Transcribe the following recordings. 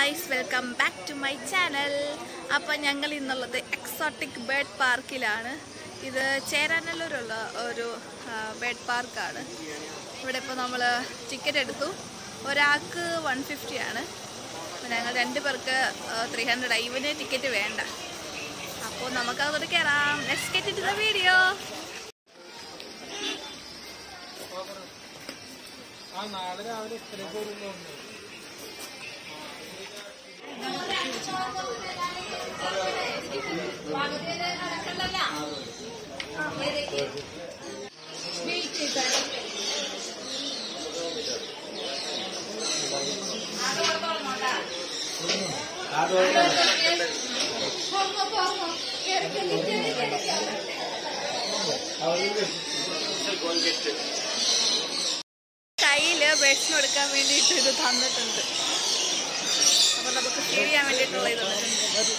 Guys welcome back to my channel അപ്പോൾ ഞങ്ങൾ ഇന്നുള്ളത് എക്സോട്ടിക് ബേർഡ് പാർക്കിലാണ് ഇത് ചേരാനല്ലൂരുള്ള ഒരു ബേർഡ് പാർക്കാണ് ഇവിടെ ഇപ്പോൾ നമ്മൾ ടിക്കറ്റ് എടുത്തു ഒരാൾക്ക് വൺ ഫിഫ്റ്റി ആണ് അപ്പോൾ ഞങ്ങൾ രണ്ട് പേർക്ക് ത്രീ ഹൺഡ്രഡ് ഇവന് ടിക്കറ്റ് വേണ്ട അപ്പോൾ നമുക്ക് അതോട് കയറാം let's get in the video ആ നാളെ രാവിലെ ഇത്രയൊക്കെ വരുന്നുണ്ട് കയ്യിൽ ബെഡ്സിന് കൊടുക്കാൻ വേണ്ടിയിട്ട് ഇത് തന്നിട്ടുണ്ട് അപ്പോൾ നമുക്ക് ഫീൽ ചെയ്യാൻ വേണ്ടിയിട്ടുള്ള ഇത് തന്നിട്ടുണ്ട്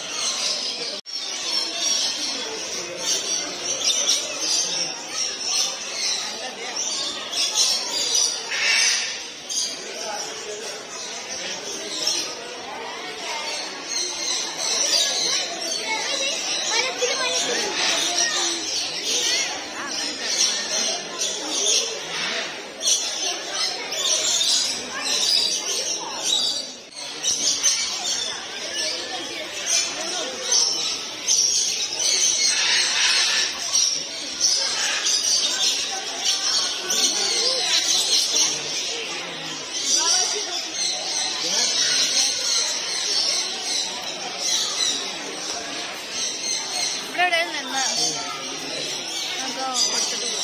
ഇവിടെ എവിടെ നിന്ന് നമുക്ക് കൊടുത്തിട്ട് പോകാം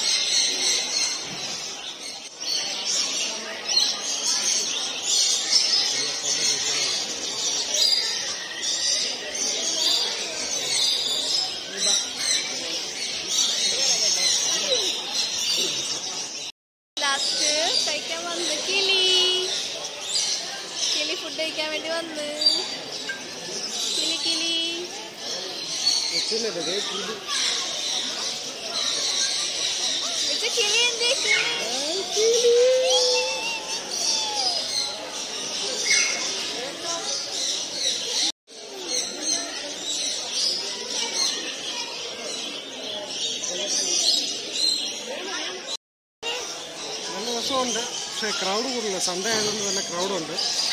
ലാസ്റ്റ് കഴിക്കാൻ വന്ന് കിളി കിളി ഫുഡ് കഴിക്കാൻ വേണ്ടി വന്ന് കിളി കിളി കൊച്ചിനല്ലേ ദേ കിളി. ഇത് കിളി എന്തേ കിളി നല്ല രസമുണ്ട് പക്ഷേ ക്രൗഡ് കൂടുതല സൺഡേ ആയതുകൊണ്ട് തന്നെ ക്രൗഡുണ്ട്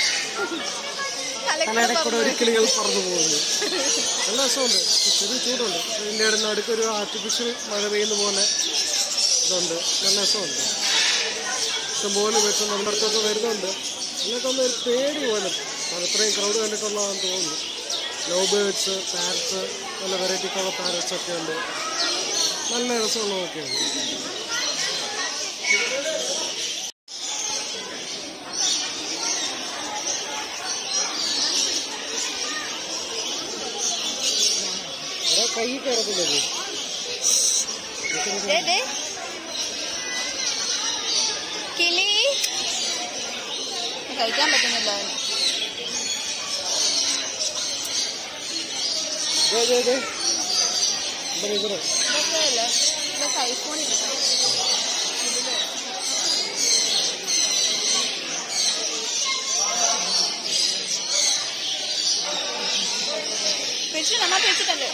തലയുടെ കൂടെ ഒരു കിളികൾ പറന്നു പോകുന്നു നല്ല രസമുണ്ട് ചെറിയ ചൂടുണ്ട് ഇതിൻ്റെ ഇടയിൽ നടുക്കൊരു ആർട്ടിഫിഷ്യൽ മഴ പെയ്യുന്ന പോലെ ഇതുണ്ട് നല്ല രസമുണ്ട് ഇഷ്ടംപോലെ വെച്ച് നമ്മുടെ അടുത്തൊക്കെ വരുന്നുണ്ട് എന്നൊക്കെ ഒന്ന് ഒരു പേടി പോലെ അത് ഇത്രയും ക്രൗഡ് കണ്ടിട്ടുള്ളതാണെന്ന് തോന്നുന്നു ലോ ബേർഡ്സ് പാരറ്റ്സ് നല്ല വെറൈറ്റിക്കുള്ള പാരറ്റ്സ് ഒക്കെ ഉണ്ട് നല്ല രസമുള്ളതൊക്കെ ഉണ്ട് അതാ കൈ കിടക്കുന്നത് ദേ, ദേ. കിളി കഴിക്കാൻ പറ്റുന്നില്ല അവന് ദേ, ദേ, ദേ. ഇവിടെ ഇവിടെ ഇതൊക്കെ അല്ലേ ഇതൊക്കെ ഐഫോണിൽ കിട്ടും ഇതില് പിടിച്ചു നമ്മ പിടിച്ചിട്ടുണ്ട്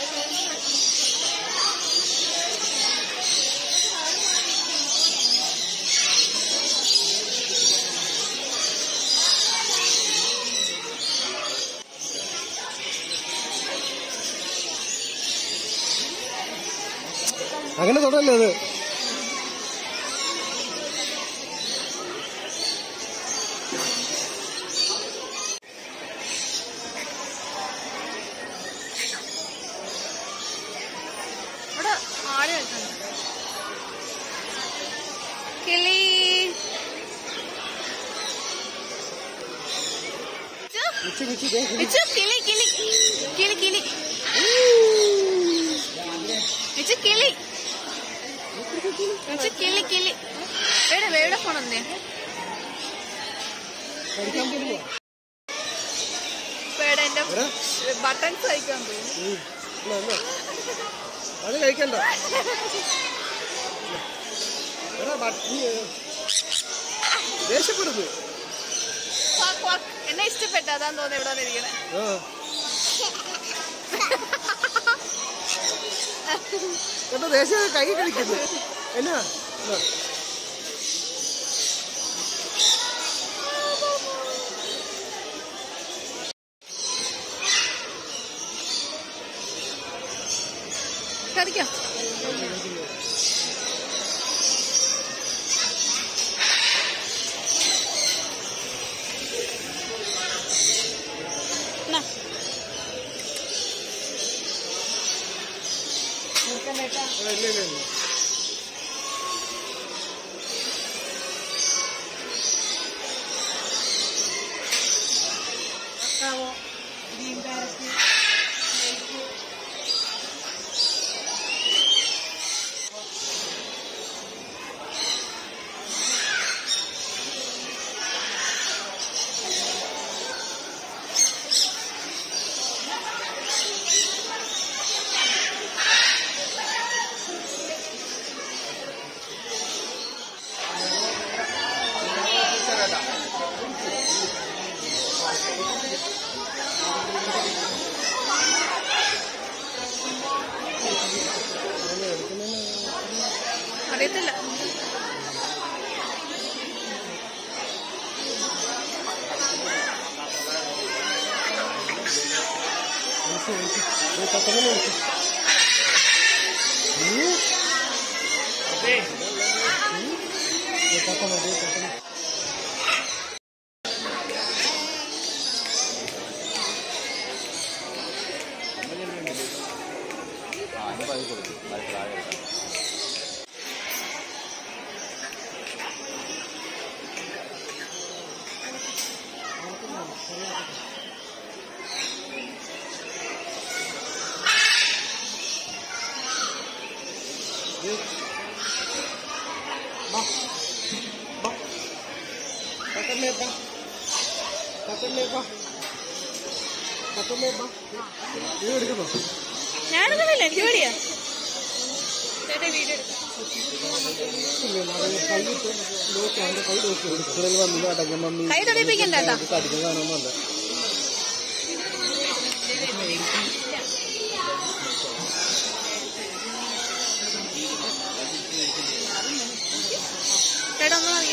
അങ്ങനെ തുടരല്ലേ അത് ഇവിടെ ആട് കളിക്കുന്നു കിളി ഇച്ചു, മിച്ചി മിച്ചി ദേ കിളി. ഇച്ചു, കിളി കിളി കിളി കിളി ഇച്ചു കിളി ഇച്ചു കിളി കിളി എവിടെ എവിടെ പോണെന്നേ കഴിക്കാൻ പോലുവാ ഇപ്പൊ എവിടെ എന്റെ എടാ ബട്ടൺസ് കഴിക്കാൻ പോയി ഉം. എന്നാ, എന്നാ. അത് കഴിക്കണ്ട എടാ ബട്ട്- നീ, ഏ, ദേഷ്യപ്പെടുന്നു ക്വാക്ക് ക്വാക്ക് എന്നെ ഇഷ്ടപ്പെട്ട അതാന്ന് തോന്നുന്നു ഇവിടെ വന്നിരിക്കണേ ആ കേട്ടോ ദേശം കൈ കളിക്കുന്നു എന്നാ എന്നാ? കളിക്കാം എന്നാ. ആ, ഇല്ല ഇല്ല ഇല്ല അറിയത്തില്ല വിളിച്ച് വിളിച്ച് ദേ തത്തമ്മനെ വിളിച്ച് ഉം. ഉം. ദേ തത്തമ്മ ദേ തത്തമ്മ ദേ. ബാ. ബാ. തത്തമ്മേ ബാ. തത്തമ്മേ ബാ. തത്തമ്മേ ബാ. നീ എടുക്കുന്നോ ഞാനൊന്നുമില്ല എനിക്ക് പേടിയാ ചേട്ടാ വീഡിയോ എടുക്കാം ഇല്ല, അത് കൈയിട്ട് നോക്കി അവന്റെ കൈ നോക്കി എടുക്കുന്നതിൽ വന്നില്ല അടങ്ങും മമ്മി കൈ തൊടിപ്പിക്കണ്ട കേട്ടോ കടിക്കുന്ന കാണുന്നുണ്ട് ചേട്ടാ ഒന്ന് അറിയേ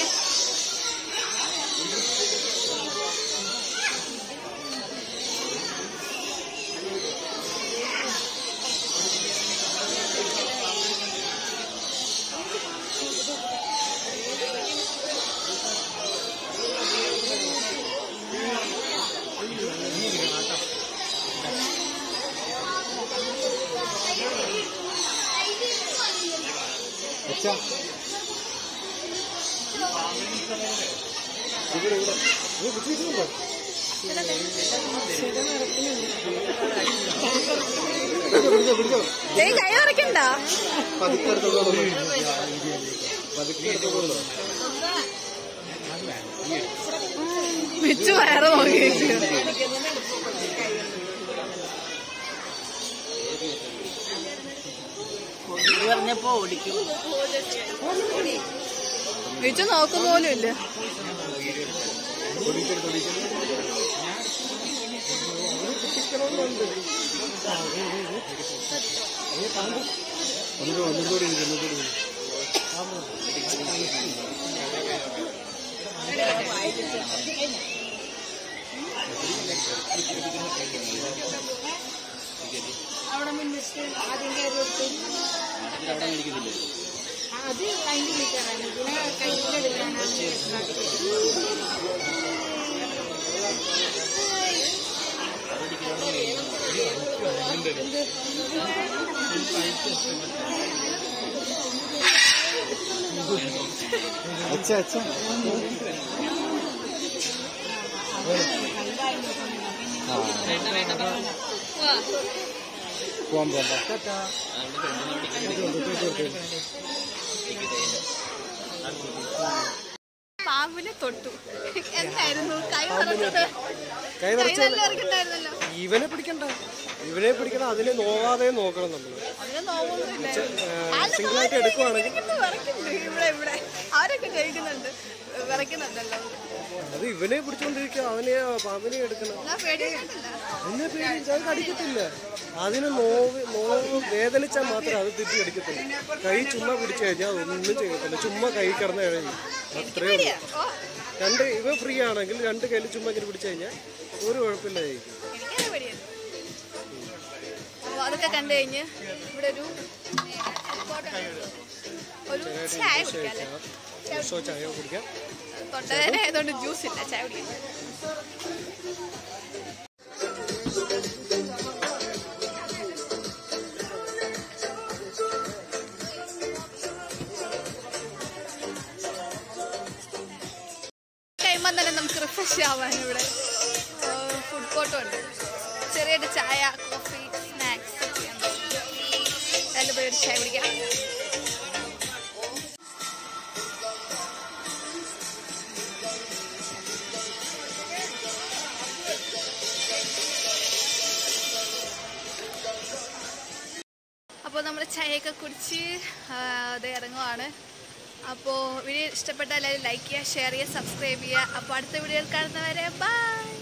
അച്ഛാ ഇവിടെ ഇവിടെ നീ കുത്തിയിട്ടുണ്ടോ പിടിച്ചോ പിടിച്ചോ പിടിച്ചോ ദേ കൈ മറിക്കണ്ട പതുക്കെ എടുത്തോളൂ പതുക്കെ എടുത്തോളൂ മിച്ചു വയറ് നോക്കി പറഞ്ഞപ്പോ ഓടിക്കും മിച്ചു നോക്കുന്ന പോലും ഇല്ല തൊടിക്കൽ തൊടിക്കൽ ഒന്നുകൂടി ഒന്നുകൂടി ഒന്നുകൂടി അവിടെ മുന്നിട്ട് ആദ്യം കയറി കൊടുത്തു അത് അതിന്റെ വീട്ടുകാരാണ് പിന്നെ കയ്യിലെടുക്കാനാണ് അച്ഛാ അച്ഛാ പോവാൻ പോവാം ടാറ്റാ പാമ്പിനെ തൊട്ടു എന്തായിരുന്നു കൈ മറച്ചത് കൈ കൈ നിറച്ച നല്ല ഇറക്കുണ്ടായിരുന്നല്ലോ ഇവനെ പിടിക്കണ്ട ഇവനെ പിടിക്കണം അതിനെ നോവാതെ നോക്കണം നമ്മള് അതിന് നോവൊന്നുമില്ല സിംഗിൾ ആയിട്ട് എടുക്കുവാണെങ്കിൽ ഇവിടെ ഇവിടെ അവരൊക്കെ കഴിക്കുന്നുണ്ട് വിറയ്ക്കുന്നുണ്ടല്ലോ അത് ഇവനെ പിടിച്ചോണ്ടിരിക്കുക അവനെ പാമ്പിനെ എടുക്കണം എന്നാ പേടിയൊന്നുമില്ല എന്നെ പേടി അത് കടിക്കത്തില്ല അതിന് നോവ് നോവ് വേദനിച്ചാൽ മാത്രമേ അത് തിരിച്ച് കടിക്കത്തില്ല കൈ ചുമ്മാ പിടിച്ചു കഴിഞ്ഞാൽ ഒന്നും ചെയ്യത്തില്ല ചുമ്മാ കൈ കിടന്ന് കഴിഞ്ഞു അത്രേ ഉള്ളൂ ഓ രണ്ട് ഇവ ഫ്രീ ആണെങ്കിൽ രണ്ട് കയ്യിൽ ചുമ്മാ ഇങ്ങനെ പിടിച്ചു കഴിഞ്ഞാൽ ഒരു കുഴപ്പമില്ലായിരിക്കും എനിക്കങ്ങനെ പേടിയാണ് അപ്പോൾ അതൊക്കെ കണ്ടു കഴിഞ്ഞ് ഇവിടെ ഒരു ഒരു ചായ കുടിക്കാം അല്ലേ ജ്യൂസോ ചായയോ കുടിക്കാം തൊണ്ടവേദന ആയതുകൊണ്ട് ജ്യൂസ് ഇല്ല ചായ കുടിക്കാം കഴിയുമ്പോൾ തന്നെ നമുക്ക് റിഫ്രഷ് ആവാൻ ഇവിടെ ഫുഡ് കോർട്ടും ഉണ്ട് ചെറിയൊരു ചായ കോഫി സ്നാക്സ് ഒക്കെ ഉണ്ട് അതിൽ പോയി ഒരു ചായ കുടിക്കാം അപ്പോൾ നമ്മൾ ചായയൊക്കെ കുടിച്ച് ആ, ദേ ഇറങ്ങുവാണ് അപ്പോൾ വീഡിയോ ഇഷ്ടപ്പെട്ടാൽ എല്ലാവരും ലൈക്ക് ചെയ്യുക ഷെയർ ചെയ്യുക സബ്സ്ക്രൈബ് ചെയ്യുക അപ്പോൾ അടുത്ത വീഡിയോയിൽ കാണുന്നവരെ ബൈ